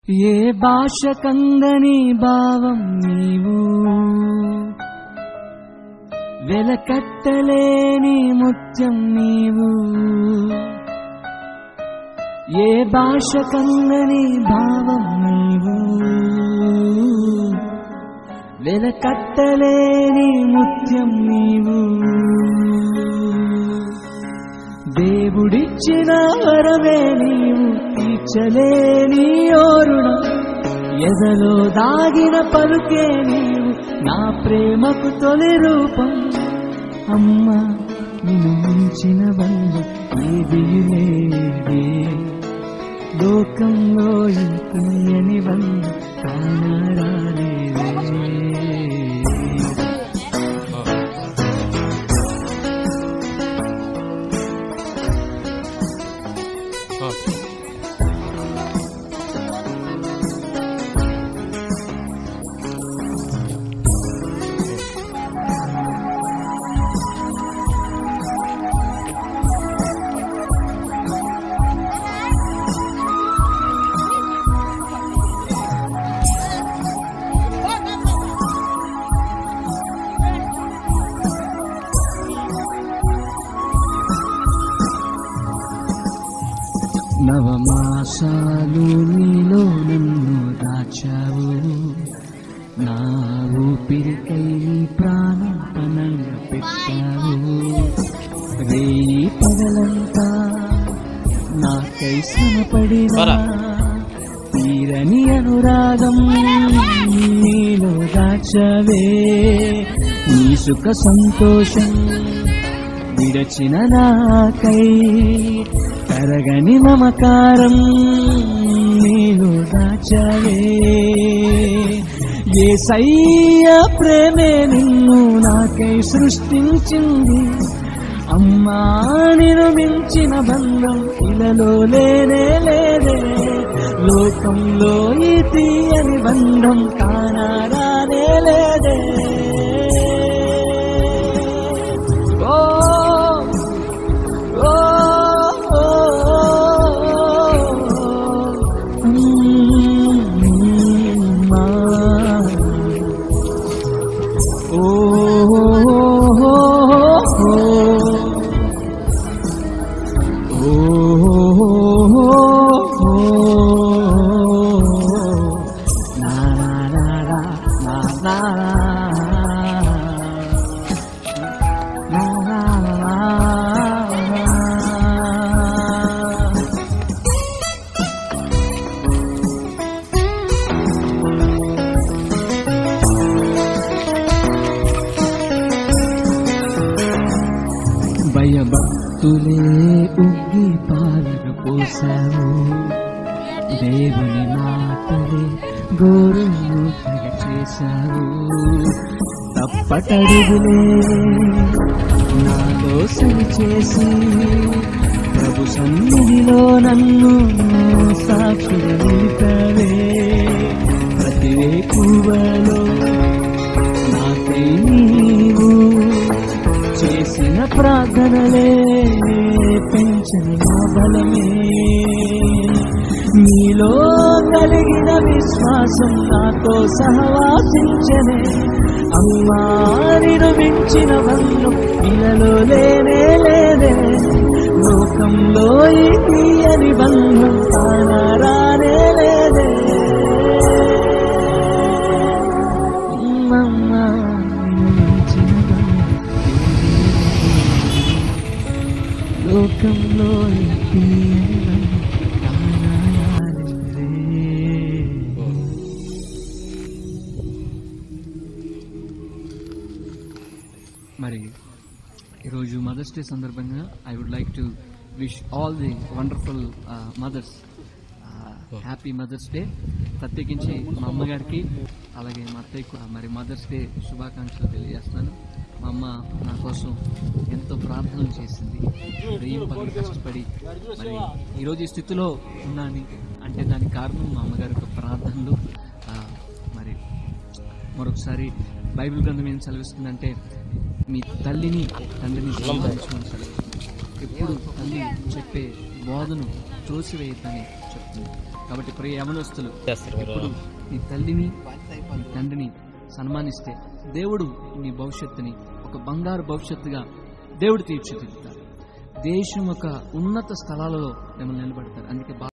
ఏ భాష కందని భావం నీవు వెలకట్టలేని ముత్యం నీవు ఏ భాష కందని భావం నీవు వెలకట్టలేని ముత్యం నీవు దేవుడిచ్చిన వరమే నీవు తీర్చలేని ఓరుణ ఎదలో దాగిన పలుకే నీవు నా ప్రేమకు తొలి రూపం అమ్మా నిన్ను మించిన వల్ల ఏది లేదే లోకంలో ఇంకని వల్ల కానరాలేదే నవమాసాలు నీలో నన్ను దాచావు నా ఊపిరికై నీ ప్రాణం పనంగా పెట్టావు రేయి పగలంతా నాకై శ్రమపడినా తీరని అనురాగం నీలో దాచవే నీ సుఖ సంతోషం విడచిన నాకై తరగని మమకారం నీలో దాచవే ఏ సయ్య ప్రేమే నిన్ను నాకై సృష్టించింది అమ్మా నిన్ను మించిన బంధం ఇలలో లేనే లేదే లోకంలో ఈ తీయని బంధం కానారానే లేదే ఓ ఓ ఓ, అమ్మా. ఓ భయభక్తులే ఉగ్గి పాలన పోసావు దేవుని మాటలే గోరు మూతగ చేశావు తప్పటడుగులే నాలో సరి చేసి ప్రభు సన్నిధిలో నన్ను సాక్షిగా నిలిపవే ప్రతి వేకువలో నాకై నీవు చేసిన ప్రార్థనలే పెంచిన నా బలమే నీలో కలిగిన విశ్వాసం నాతో సహవాసించనే అమ్మా నిర్మించిన బంధం ఇలలో లేనే లేదే లోకంలో ఈ తీయని బంధం కానరానే లేదే అమ్మా నిర్మించిన బంధం లోకంలో ఈ తీయని బంధం కానరానే లేదే. మరి ఈరోజు మదర్స్ డే సందర్భంగా I would like to wish all the wonderful mothers happy mother's day ప్రత్యేకించి మా అమ్మగారికి అలాగే మా అత్తయ్య కూడా మరి మదర్స్ డే శుభాకాంక్షలు తెలియజేస్తున్నాను మా అమ్మ నా కోసం ఎంతో ప్రార్థనలు చేసింది వెయ్యి పనులు కష్టపడి మరి ఈరోజు ఈ స్థితిలో ఉన్నాను అంటే దానికి కారణం మా అమ్మగారి యొక్క ప్రార్థనలు ఆ, మరి మరొకసారి బైబిల్ గ్రంథం ఏం సెలవిస్తుందంటే మీ తల్లిని తండ్రిని సంబంధించమని సెలవిస్తుంది ఎప్పుడు తల్లి చెప్పే బోధను తోసివేయద్దని చెప్తుంది కాబట్టి ప్రియ యవనస్తులు చేస్తారు ఇప్పుడు నీ తల్లిని నీ తండ్రిని సన్మానిస్తే దేవుడు నీ భవిష్యత్తుని ఒక బంగారు భవిష్యత్తుగా దేవుడు తీర్చిదిద్దుతాడు దేశం యొక్క ఉన్నత స్థలాలలో మిమ్మల్ని నిలబెడతారు అందుకే